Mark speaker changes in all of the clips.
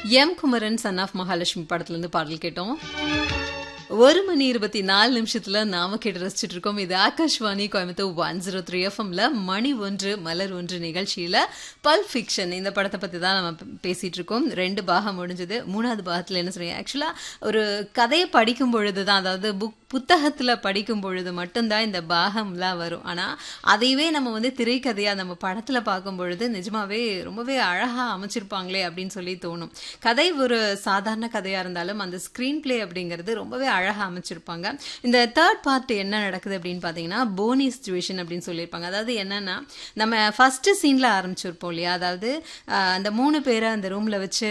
Speaker 1: M Kumaran son of Mahalakshmi படத்துல இருந்து பாடல் கேட்டோம் ஒரு மணி இருபத்தி நாலு நிமிஷத்துல நாம கேட்டு ரசிச்சுட்டு இருக்கோம் இது Akashvani Coimbatore one zero three எஃப்எம்ல மணி ஒன்று மலர் ஒன்று நிகழ்ச்சியில பல் ஃபிக்ஷன் இந்த படத்தை பத்தி தான் நம்ம பே- பேசிட்டு இருக்கோம் ரெண்டு பாகம் முடிஞ்சது மூணாவது பாகத்துல என்ன சொல்றீங்க ஆக்சுவலா ஒரு கதையை படிக்கும் பொழுது தான் அதாவது புக் புத்தகத்துல படிக்கும் பொழுது மட்டும்தான் இந்த பாகம்லாம் வரும் ஆனா அதையவே நம்ம வந்து திரைக்கதையா நம்ம படத்துல பார்க்கும் பொழுது நிஜமாவே ரொம்பவே அழகா அமைச்சிருப்பாங்களே அப்படின்னு சொல்லி தோணும் கதை ஒரு சாதாரண கதையா இருந்தாலும் அந்த ஸ்கிரீன் பிளே அப்படிங்கிறது ரொம்பவே அழகா அமைச்சிருப்பாங்க இந்த தேர்ட் பார்ட் என்ன நடக்குது அப்படின்னு பார்த்தீங்கன்னா போனி சுச்சுவேஷன் அப்படின்னு சொல்லியிருப்பாங்க அதாவது என்னன்னா நம்ம ஃபர்ஸ்ட் சீன்ல ஆரம்பிச்சிருப்போம் இல்லையா அதாவது ஆஹ், அந்த மூணு பேரை அந்த ரூம்ல வச்சு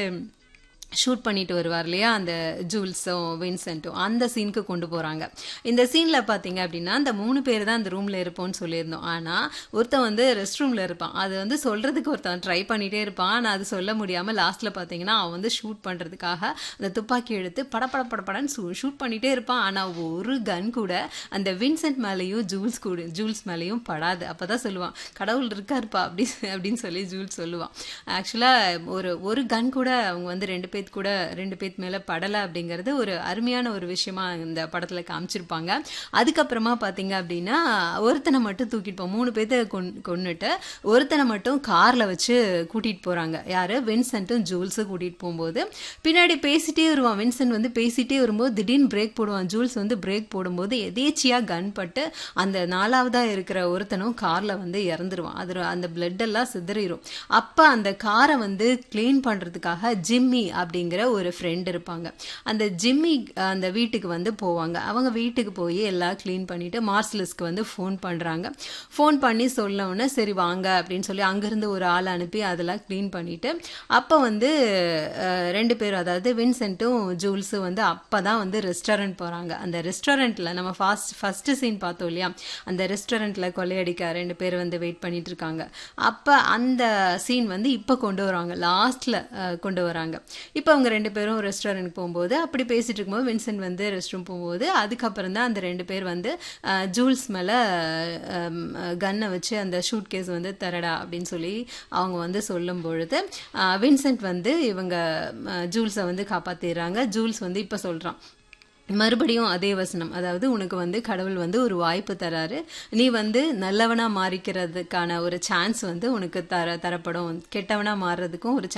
Speaker 1: ஷூட் பண்ணிட்டு வருவார் இல்லையா அந்த ஜூல்ஸும் வின்சென்ட்டும் அந்த சீனுக்கு கொண்டு போகிறாங்க இந்த சீனில் பார்த்தீங்க அப்படின்னா அந்த மூணு பேர் தான் அந்த ரூமில் இருப்போம்னு சொல்லியிருந்தோம் ஆனால் ஒருத்தன் வந்து ரெஸ்ட் ரூமில் இருப்பான் அது வந்து சொல்கிறதுக்கு ஒருத்தன் ட்ரை பண்ணிகிட்டே இருப்பான் ஆனால் அது சொல்ல முடியாமல் லாஸ்ட்டில் பார்த்தீங்கன்னா அவன் வந்து ஷூட் பண்ணுறதுக்காக அந்த துப்பாக்கி எடுத்து படபட படபடன்னு ஷூ ஷூட் பண்ணிகிட்டே இருப்பான் ஆனால் ஒரு கன் கூட அந்த வின்சென்ட் மேலேயும் ஜூல்ஸ் கூட ஜூல்ஸ் மேலேயும் படாது அப்போ தான் சொல்லுவான் கடவுள் இருக்காருப்பா அப்படி அப்படின்னு சொல்லி ஜூல்ஸ் சொல்லுவான் ஆக்சுவலாக ஒரு ஒரு கன் கூட அவங்க வந்து ரெண்டு பேர்த்து கூட ரெண்டு பேர்த்து மேலே படலை அப்படிங்கிறது ஒரு அருமையான ஒரு விஷயமா இந்த படத்தில் காமிச்சிருப்பாங்க அதுக்கப்புறமா பார்த்தீங்க அப்படின்னா ஒருத்தனை மட்டும் தூக்கிட்டு போ மூணு பேர்த்த கொன் கொன்னுட்டு ஒருத்தனை மட்டும் காரில் வச்சு கூட்டிகிட்டு போகிறாங்க யார் வின்சென்ட்டும் ஜூல்ஸும் கூட்டிகிட்டு போகும்போது பின்னாடி பேசிட்டே வருவான் வின்சென்ட் வந்து பேசிட்டே வரும்போது திடீர்னு பிரேக் போடுவான் ஜூல்ஸ் வந்து பிரேக் போடும்போது எதேச்சியாக கன் பட்டு அந்த நாலாவதாக இருக்கிற ஒருத்தனும் காரில் வந்து இறந்துருவான் அது அந்த blood எல்லாம் சிதறிடும் அப்போ அந்த காரை வந்து க்ளீன் பண்ணுறதுக்காக ஜிம்மி அப்படிங்கிற ஒரு ஃப்ரெண்ட் இருப்பாங்க அந்த ஜிம்மி அஹ், அந்த வீட்டுக்கு வந்து போவாங்க அவங்க வீட்டுக்கு போய் எல்லாம் க்ளீன் பண்ணிட்டு மார்சலஸ்க்கு வந்து ஃபோன் பண்ணுறாங்க ஃபோன் பண்ணி சொல்ல உடனே சரி வாங்க அப்படின்னு சொல்லி அங்கேருந்து ஒரு ஆள் அனுப்பி அதெல்லாம் க்ளீன் பண்ணிட்டு அப்போ வந்து அஹ், ரெண்டு பேரும் அதாவது வின்சென்ட்டும் ஜூல்ஸும் வந்து அப்போ தான் வந்து ரெஸ்டாரண்ட் போகிறாங்க அந்த ரெஸ்டாரண்ட்டில் நம்ம ஃபாஸ்ட் ஃபஸ்ட்டு சீன் பார்த்தோம் இல்லையா அந்த ரெஸ்டாரண்ட்டில் கொள்ளையடிக்க ரெண்டு பேர் வந்து வெயிட் பண்ணிட்டு இருக்காங்க அப்போ அந்த சீன் வந்து இப்போ கொண்டு வராங்க லாஸ்ட்டில் கொண்டு வராங்க இப்போ அவங்க ரெண்டு பேரும் ரெஸ்டாரண்ட் போகும்போது அப்படி பேசிட்டு இருக்கும்போது வின்சென்ட் வந்து ரெஸ்ட் ரூம் போகும்போது அதுக்கப்புறம் தான் அந்த ரெண்டு பேர் வந்து அஹ், ஜூல்ஸ் மேலே கன்னை வச்சு அந்த ஷூட் கேஸ் வந்து தரடா அப்படின்னு சொல்லி அவங்க வந்து சொல்லும் பொழுது அஹ், வின்சென்ட் வந்து இவங்க அஹ், ஜூல்ஸை வந்து காப்பாற்றிடுறாங்க ஜூல்ஸ் வந்து இப்போ சொல்கிறான் மறுபடியும் அதே வசனம் அதாவது உனக்கு வந்து கடவுள் வந்து ஒரு வாய்ப்பு தராரு நீ வந்து நல்லவனா மாறிக்கிறதுக்கான ஒரு சான்ஸ் வந்து உனக்கு தர தரப்படும் கெட்டவனா மாறுறதுக்கும் ஒரு